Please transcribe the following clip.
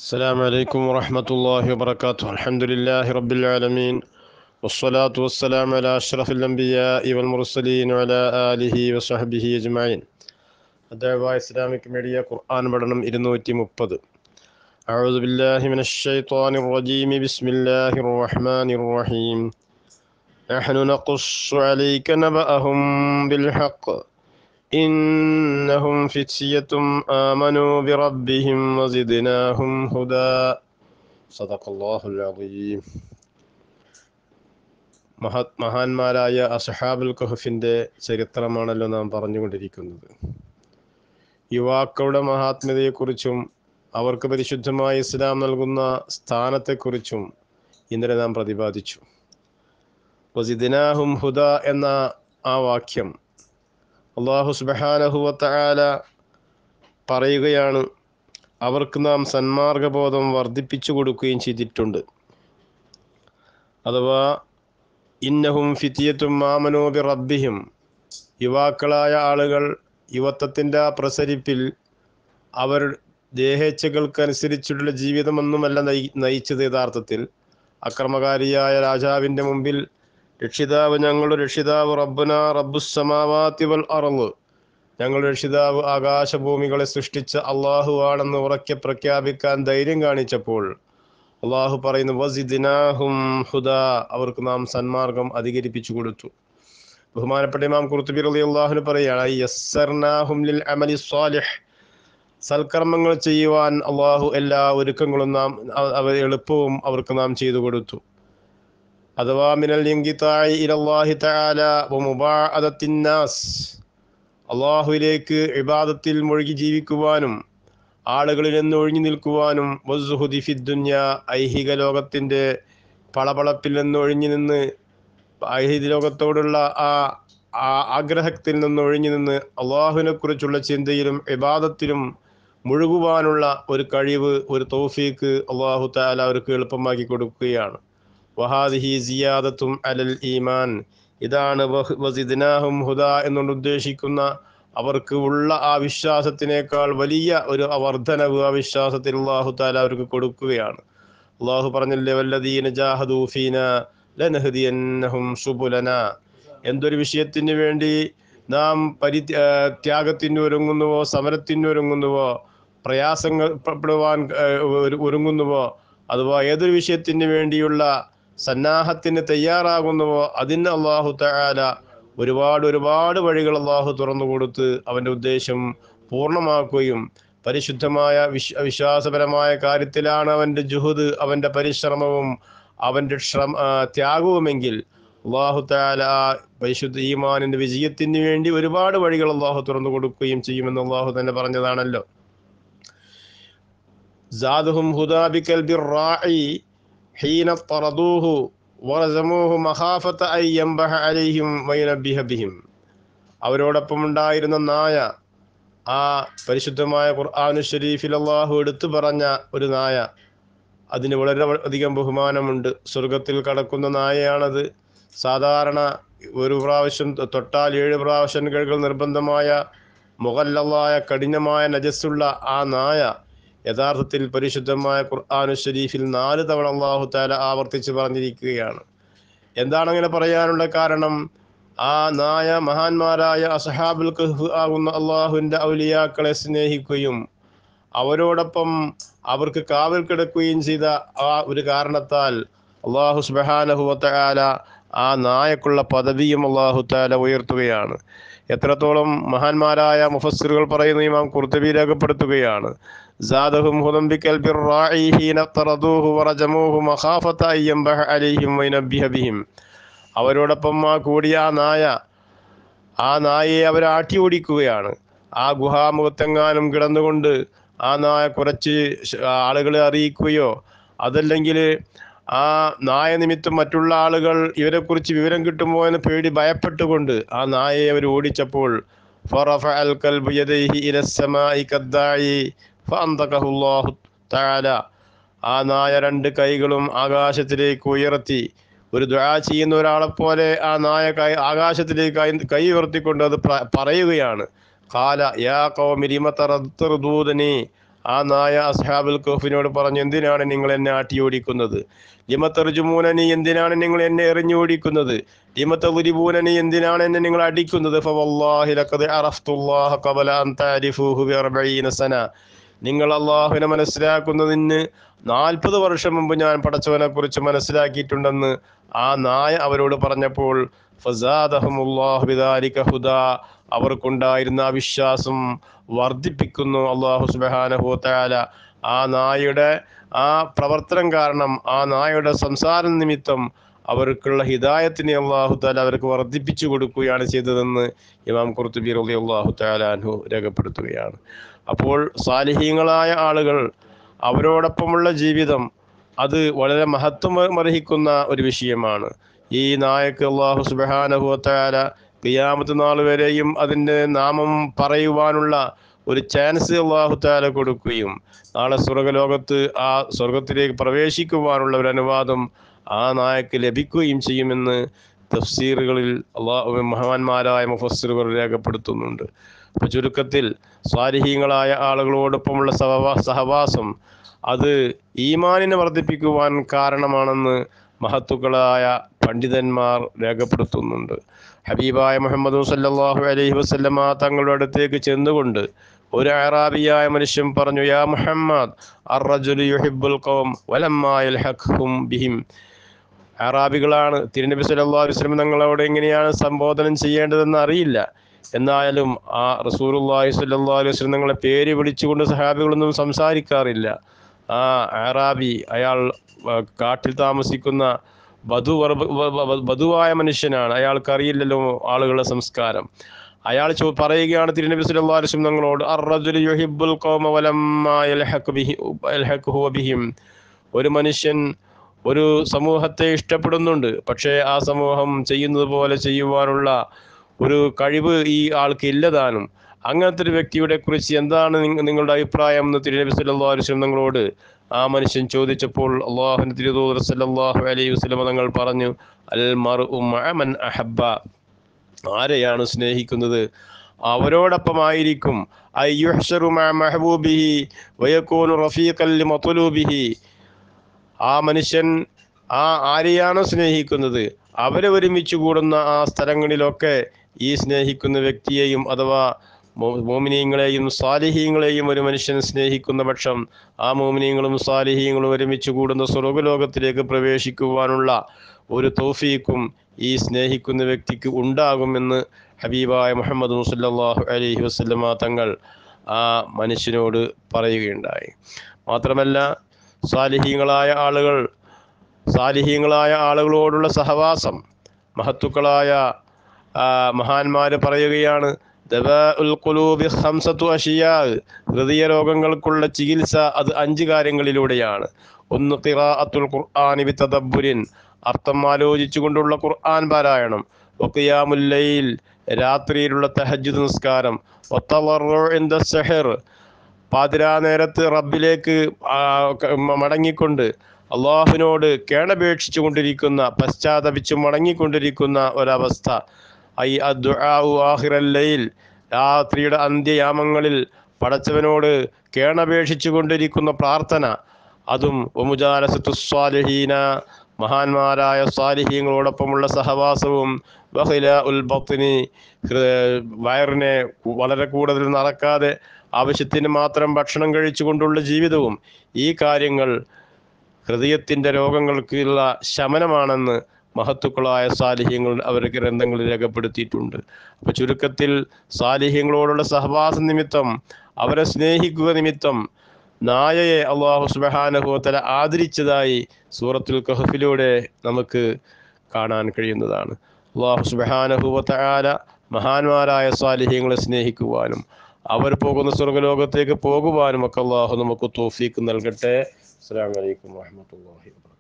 السلام عليكم ورحمة الله وبركاته الحمد لله رب العالمين والصلاة والسلام على أشرف الأنبياء والمرسلين وعلى آله وصحبه أجمعين الدعوة إسلامك ميديا قرآن بدنم ഇരുന്നൂറ്റി മുപ്പത് أعوذ بالله من الشيطان الرجيم بسم الله الرحمن الرحيم نحن نقص عليك نبأهم بالحق إنهم فتية آمنوا بربهم وزدناهم هدى صدق الله العظيم മഹ മഹാന്മാരായ അസഹാബുൽ കഹഫിൻ്റെ ചരിത്രമാണല്ലോ നാം പറഞ്ഞുകൊണ്ടിരിക്കുന്നത് യുവാക്കളുടെ മഹാത്മ്യതയെക്കുറിച്ചും അവർക്ക് പരിശുദ്ധമായ ഇസ്ലാം നൽകുന്ന സ്ഥാനത്തെക്കുറിച്ചും ഇന്നലെ നാം പ്രതിപാദിച്ചു വസിദിനാഹും ഹുദ എന്ന ആ വാക്യം അള്ളാഹു സുബഹാനഹുവത്താല പറയുകയാണ് അവർക്ക് നാം സന്മാർഗബോധം വർദ്ധിപ്പിച്ചു കൊടുക്കുകയും ചെയ്തിട്ടുണ്ട് അഥവാ ഇന്നഹും ഫിത്തിയത്തും മാമനോബി റബ്ബിഹിം യുവാക്കളായ ആളുകൾ യുവത്വത്തിൻ്റെ ആ പ്രസരിപ്പിൽ അവർ ദേഹേച്ഛകൾക്കനുസരിച്ചുള്ള ജീവിതമൊന്നുമല്ല നയി നയിച്ചത് യഥാർത്ഥത്തിൽ അക്രമകാരിയായ രാജാവിൻ്റെ മുമ്പിൽ രക്ഷിതാവ് ഞങ്ങളുടെ രക്ഷിതാവ് റബ്ബുന റബ്ബുസമാവാത്തി വൽ അറള് ഞങ്ങളുടെ രക്ഷിതാവ് ആകാശഭൂമികളെ സൃഷ്ടിച്ച അള്ളാഹു ആണെന്ന് ഉറക്കെ പ്രഖ്യാപിക്കാൻ ധൈര്യം കാണിച്ചപ്പോൾ അള്ളാഹു പറയുന്നു വസിദിനാഹും ഹുദ അവർക്ക് നാം സന്മാർഗം അധികരിപ്പിച്ചു കൊടുത്തു ബഹുമാനപ്പെട്ട ഇമാം കുർത്തുബി റളി അള്ളാഹുന് പറയുകയാണ് യസ്സർനാഹും ലിൽ അമലി സ്വാലിഹ് സൽക്കർമ്മങ്ങൾ ചെയ്യുവാൻ അള്ളാഹു എല്ലാ ഒരുക്കങ്ങളും നാം അവർ എളുപ്പവും അവർക്ക് നാം ചെയ്തു കൊടുത്തു അഥവാ മിനൽ ഇൻകിതായി ഇലല്ലാഹി തആല വമുബാഅദത്തിന്നാസ് അള്ളാഹുവിലേക്ക് ഇബാദത്തിൽ മുഴുകി ജീവിക്കുവാനും ആളുകളിൽ നിന്ന് ഒഴിഞ്ഞു നിൽക്കുവാനും വസുഹുദി ഫിദ്ദുന്യ ഐഹിക ലോകത്തിൻ്റെ പളപളപ്പിൽ നിന്ന് ഒഴിഞ്ഞു നിന്ന് ഐഹിക ലോകത്തോടുള്ള ആ ആ ആഗ്രഹത്തിൽ നിന്ന് ഒഴിഞ്ഞു നിന്ന് അള്ളാഹുവിനെ കുറിച്ചുള്ള ചിന്തയിലും ഇബാദത്തിലും മുഴുകുവാനുള്ള ഒരു കഴിവ് ഒരു തൗഫീക്ക് അള്ളാഹു താല അവർക്ക് എളുപ്പമാക്കി കൊടുക്കുകയാണ് വഹാദിഹി സിയാദത്തും അലൽ ഈമാൻ ഇതാണ് വസിദിനാഹും ഹുദ എന്നുകൊണ്ട് ഉദ്ദേശിക്കുന്ന അവർക്ക് ഉള്ള ആ വിശ്വാസത്തിനേക്കാൾ വലിയ ഒരു വർധനവ് ആ വിശ്വാസത്തിൽ അള്ളാഹു താല അവർക്ക് കൊടുക്കുകയാണ് അള്ളാഹു പറഞ്ഞില്ലേ വല്ലദീന ജാഹദൂഫീന ലനഹദിയന്നഹും സുബുലന എന്തൊരു വിഷയത്തിന് വേണ്ടി നാം പരി ത്യാഗത്തിന് ഒരുങ്ങുന്നുവോ സമരത്തിന് ഒരുങ്ങുന്നുവോ പ്രയാസങ്ങൾ പെടുവാൻ ഒരുങ്ങുന്നുവോ അഥവാ ഏതൊരു വിഷയത്തിന് വേണ്ടിയുള്ള സന്നാഹത്തിന് തയ്യാറാകുന്നുവോ അതിന് അള്ളാഹു തആല ഒരുപാട് ഒരുപാട് വഴികൾ അള്ളാഹു തുറന്നു കൊടുത്ത് അവൻ്റെ ഉദ്ദേശം പൂർണ്ണമാക്കുകയും പരിശുദ്ധമായ വിശ്വ വിശ്വാസപരമായ കാര്യത്തിലാണ് അവൻ്റെ ജുഹുദ് അവൻ്റെ പരിശ്രമവും അവൻ്റെ ശ്രമ ത്യാഗവുമെങ്കിൽ അള്ളാഹു താല പരിശുദ്ധ ഈമാനിൻ്റെ വിജയത്തിന് വേണ്ടി ഒരുപാട് വഴികൾ അള്ളാഹു തുറന്നു കൊടുക്കുകയും ചെയ്യുമെന്ന് അള്ളാഹു തന്നെ പറഞ്ഞതാണല്ലോ زادهم هدى بكلب الراعي حين طردوه ورزموه مخافة أن ينبح عليهم وينبه بهم അവരോടൊപ്പം ഉണ്ടായിരുന്ന നായ ആ പരിശുദ്ധമായ ഖുർആാനു ഷരീഫിൽ അള്ളാഹു എടുത്തു പറഞ്ഞ ഒരു നായ അതിന് വളരെ അധികം ബഹുമാനമുണ്ട് സ്വർഗത്തിൽ കടക്കുന്ന നായയാണത് സാധാരണ ഒരു പ്രാവശ്യം തൊട്ടാൽ ഏഴ് പ്രാവശ്യം കഴുകൽ നിർബന്ധമായ മുഗല്ലമായ കഠിനമായ നജസ്സുള്ള ആ നായ യഥാർത്ഥത്തിൽ പരിശുദ്ധമായ ഖുർആാനു ഷരീഫിൽ നാല് തവണ അള്ളാഹു താല ആവർത്തിച്ച് പറഞ്ഞിരിക്കുകയാണ് എന്താണ് അങ്ങനെ പറയാനുള്ള കാരണം ആ നായ മഹാന്മാരായ അസഹാബുൽ കഹ് ആകുന്ന അള്ളാഹുവിൻ്റെ ഔലിയാക്കളെ സ്നേഹിക്കുകയും അവരോടൊപ്പം അവർക്ക് കാവൽ കിടക്കുകയും ചെയ്ത ആ ഒരു കാരണത്താൽ അള്ളാഹു സുബഹാനഹുവല ആ നായക്കുള്ള പദവിയും അള്ളാഹു താല ഉയർത്തുകയാണ് എത്രത്തോളം മഹാന്മാരായ മുഫസ്സിറുകൾ പറയുന്ന ഇമാം കുർത്തബി രേഖപ്പെടുത്തുകയാണ് زادهم هدى بكلب الراعي حين طردوه ورجموه مخافة أن ينبح عليهم وينبه بهم അവരോടൊപ്പം ആ കൂടിയ ആ നായ ആ നായയെ അവർ ആട്ടി ഓടിക്കുകയാണ് ആ ഗുഹാമുഖത്തെങ്ങാനും കിടന്നുകൊണ്ട് ആ നായ കുറച്ച് ആളുകളെ അറിയിക്കുകയോ അതല്ലെങ്കിൽ ആ നായ നിമിത്തം മറ്റുള്ള ആളുകൾ ഇവരെക്കുറിച്ച് വിവരം കിട്ടുമോ എന്ന് പേടി ഭയപ്പെട്ടുകൊണ്ട് ആ നായയെ അവർ ഓടിച്ചപ്പോൾ ആ നായ രണ്ട് കൈകളും ആകാശത്തിലേക്ക് ഉയർത്തി ഒരു ദ്വാ ചെയ്യുന്ന ഒരാളെ പോലെ ആ നായ കൈ ആകാശത്തിലേക്ക് കൈ ഉയർത്തിക്കൊണ്ട് അത് പറയുകയാണ് കാല യാ കൗമിരിമത്തറദൂതനി ആ നായ അസ്ഹാബുൽ കഹഫിനോട് പറഞ്ഞു എന്തിനാണ് നിങ്ങൾ എന്നെ ആട്ടിയോടിക്കുന്നത് ലിമത്തർജുമൂനനി എന്തിനാണ് നിങ്ങൾ എന്നെ എറിഞ്ഞോടിക്കുന്നത് ലിമത്തകുരിബൂനനി എന്തിനാണ് എന്നെ നിങ്ങൾ അടിക്കുന്നത് ഫവല്ലാഹി ലഖദ് അറഫ്തുല്ലാഹ ഖബല അൻ തഅരിഫൂഹു ബിഅർബഈന സന നിങ്ങൾ അള്ളാഹുവിനെ മനസ്സിലാക്കുന്നതിന് നാൽപ്പത് വർഷം മുമ്പ് ഞാൻ പടച്ചവനെ കുറിച്ച് മനസ്സിലാക്കിയിട്ടുണ്ടെന്ന് ആ നായ അവരോട് പറഞ്ഞപ്പോൾ ഫസാദഹുമുല്ലാഹു ബിദാലിക ഹുദാ അവർക്കുണ്ടായിരുന്ന ആ വിശ്വാസം വർദ്ധിപ്പിക്കുന്നു അള്ളാഹു സുബ്ഹാനഹു തആല ആ നായയുടെ ആ പ്രവർത്തനം കാരണം ആ നായയുടെ സംസാരം നിമിത്തം അവർക്കുള്ള ഹിദായത്തിനെ അള്ളാഹു താല അവർക്ക് വർദ്ധിപ്പിച്ചു കൊടുക്കുകയാണ് ചെയ്തതെന്ന് ഇമാം കുർത്തുബി റളി അള്ളാഹു താലാൻഹു രേഖപ്പെടുത്തുകയാണ് അപ്പോൾ സാലിഹീങ്ങളായ ആളുകൾ അവരോടൊപ്പമുള്ള ജീവിതം അത് വളരെ മഹത്വം അർഹിക്കുന്ന ഒരു വിഷയമാണ് ഈ നായക്ക് അള്ളാഹു സുബാനഹു താല കിയാമത്ത് നാൾ വരെയും അതിൻ്റെ നാമം പറയുവാനുള്ള ഒരു ചാൻസ് അള്ളാഹു താല കൊടുക്കുകയും നാളെ സ്വർഗലോകത്ത് ആ സ്വർഗത്തിലേക്ക് പ്രവേശിക്കുവാനുള്ള ഒരു അനുവാദം ആ നായക്ക് ലഭിക്കുകയും ചെയ്യുമെന്ന് തഫ്സീറുകളിൽ അള്ളാഹു മഹാന്മാരായ മുഫസ്സിറുകൾ രേഖപ്പെടുത്തുന്നുണ്ട് അപ്പോൾ ചുരുക്കത്തിൽ സ്വാരിഹീങ്ങളായ ആളുകളോടൊപ്പമുള്ള സഹവാ സഹവാസം അത് ഈമാനിനെ വർദ്ധിപ്പിക്കുവാൻ കാരണമാണെന്ന് മഹത്തുക്കളായ പണ്ഡിതന്മാർ രേഖപ്പെടുത്തുന്നുണ്ട് ഹബീബായ മുഹമ്മദ് സല്ലല്ലാഹു അലൈഹി വസല്ലമ തങ്ങളുടെ അടുത്തേക്ക് ചെന്നുകൊണ്ട് ഒരു അറാബിയായ മനുഷ്യൻ പറഞ്ഞു യാ മുഹമ്മദ് അർറജുലു യുഹിബ്ബുൽ ഖൗം വലമ്മാ യൽഹഖ്ഹും ബിഹിം അറാബികളാണ് തിരുനബി സല്ലല്ലാഹു അലൈഹി വസല്ലം തങ്ങളോട് എങ്ങനെയാണ് സംബോധനം ചെയ്യേണ്ടതെന്ന് അറിയില്ല എന്നാലും ആ റസൂലുള്ളാഹി സ്വല്ലല്ലാഹു അലൈഹി വസല്ലം തങ്ങളെ പേര് വിളിച്ചുകൊണ്ട് സഹാബികളൊന്നും സംസാരിക്കാറില്ല ആ അറാബി അയാൾ ആ, കാട്ടിൽ താമസിക്കുന്ന വധു വധുവായ മനുഷ്യനാണ് അയാൾക്ക് അറിയില്ലല്ലോ ആളുകളുടെ സംസ്കാരം അയാൾ ചോ പറയുകയാണ് തിരുനബി സല്ലല്ലാഹു അലൈഹി വസല്ലം തങ്ങളോട് അർറജുലു യുഹിബ്ബുൽ ഖൗമ വലമ്മാ യൽഹഖു ബിഹി യൽഹഖുഹു ബിഹിം ഒരു മനുഷ്യൻ ഒരു സമൂഹത്തെ ഇഷ്ടപ്പെടുന്നുണ്ട് പക്ഷേ ആ സമൂഹം ചെയ്യുന്നത് പോലെ ചെയ്യുവാനുള്ള ഒരു കഴിവ് ഈ ആൾക്ക് ഇല്ലതാനും അങ്ങനത്തെ ഒരു വ്യക്തിയുടെ കുറിച്ച് എന്താണ് നിങ്ങ- നിങ്ങളുടെ അഭിപ്രായം എന്ന് തിരുനബി സല്ലല്ലാഹു അലൈഹി വസല്ലം തങ്ങളോട് ആ മനുഷ്യൻ ചോദിച്ചപ്പോൾ അള്ളാഹുവിന്റെ തിരുദൂതർ സല്ലല്ലാഹു അലൈഹി വസല്ലം തങ്ങൾ പറഞ്ഞു അൽ മർഉ മഅ മൻ അഹബ്ബ ആരെയാണ് സ്നേഹിക്കുന്നത് അവരോടൊപ്പമായിരിക്കും അയ്യുഹ്ശറു മഅ മഹബൂബിഹി വയകൂനു റഫീഖൻ ലിമത്ലൂബിഹി ആ മനുഷ്യൻ ആ ആരെയാണോ സ്നേഹിക്കുന്നത് അവരെ ഒരുമിച്ച് കൂടുന്ന ആ സ്ഥലങ്ങളിലൊക്കെ ഈ സ്നേഹിക്കുന്ന വ്യക്തിയെയും അഥവാ മോ- മോമിനീങ്ങളെയും സാലിഹീങ്ങളെയും ഒരു മനുഷ്യൻ സ്നേഹിക്കുന്ന പക്ഷം ആ മോമിനീങ്ങളും സാലിഹീങ്ങളും ഒരുമിച്ച് കൂടുന്ന സ്വർഗലോകത്തിലേക്ക് പ്രവേശിക്കുവാനുള്ള ഒരു തൗഫീക്കും ഈ സ്നേഹിക്കുന്ന വ്യക്തിക്ക് ഉണ്ടാകുമെന്ന് ഹബീബായ മുഹമ്മദ് മുസല്ലാഹു അലൈഹി വസല്ലമ തങ്ങൾ ആ മനുഷ്യനോട് പറയുകയുണ്ടായി മാത്രമല്ല സാലിഹീങ്ങളായ ആളുകൾ സാലിഹീങ്ങളായ ആളുകളോടുള്ള സഹവാസം മഹത്തുക്കളായ മഹാന്മാർ പറയുകയാണ് ദവാഉൽ ഖുലൂബി ഖംസത്തു അഷിയാ ഹൃദയ രോഗങ്ങൾക്കുള്ള ചികിത്സ അത് അഞ്ച് കാര്യങ്ങളിലൂടെയാണ് ഒന്ന് ഖിറാഅത്തുൽ ഖുർആനി ബിതദബ്ബുരിൻ അർത്ഥം ആലോചിച്ചുകൊണ്ടുള്ള ഖുർആൻ പാരായണം വഖിയാമുൽ ലൈൽ രാത്രിയിലുള്ള തഹജ്ജുദ് നിസ്കാരം വത്തളറു ഇൻദ സഹർ പാതിരാ നേരത്ത് റബ്ബിലേക്ക് ആ, ക- മ- മടങ്ങിക്കൊണ്ട് അള്ളാഹുവിനോട് കേണപേക്ഷിച്ചു കൊണ്ടിരിക്കുന്ന പശ്ചാത്തപിച്ച് മടങ്ങിക്കൊണ്ടിരിക്കുന്ന ഒരവസ്ഥ ഐ അദ്ദുആഉ ആഖിറൽ ലൈൽ രാത്രിയുടെ അന്ത്യയാമങ്ങളിൽ പടച്ചവനോട് കേണപേക്ഷിച്ചു കൊണ്ടിരിക്കുന്ന പ്രാർത്ഥന അതും വമുജാലസത്തു സ്വാലിഹീന മഹാന്മാരായ സ്വാലിഹീങ്ങളോടൊപ്പമുള്ള സഹവാസവും വഹില ഉൽ ബത്നി വയറിനെ വളരെ കൂടുതൽ നടക്കാതെ ആവശ്യത്തിന് മാത്രം ഭക്ഷണം കഴിച്ചുകൊണ്ടുള്ള ജീവിതവും ഈ കാര്യങ്ങൾ ഹൃദയത്തിൻ്റെ രോഗങ്ങൾക്കുള്ള ശമനമാണെന്ന് മഹത്തുക്കളായ സാലിഹ്യങ്ങൾ അവരുടെ ഗ്രന്ഥങ്ങളിൽ രേഖപ്പെടുത്തിയിട്ടുണ്ട് അപ്പോൾ ചുരുക്കത്തിൽ സാലിഹ്യങ്ങളോടുള്ള സഹവാസ നിമിത്തം അവരെ സ്നേഹിക്കുക നിമിത്തം നായയെ അള്ളാഹു സുബഹാനഹുത്തല ആദരിച്ചതായി സൂറത്തുൽ കഹഫിലൂടെ നമുക്ക് കാണാൻ കഴിയുന്നതാണ് അള്ളാഹു സുബഹാനഹുവല മഹാന്മാരായ സാലിഹ്യങ്ങളെ സ്നേഹിക്കുവാനും അവർ പോകുന്ന സ്വർഗലോകത്തേക്ക് പോകുവാനും ഒക്കെ അള്ളാഹു നമുക്ക് തോഫീക്ക് നൽകട്ടെ അസ്സാം വലൈക്കും വാഹമത്തല്ലാഹി വാ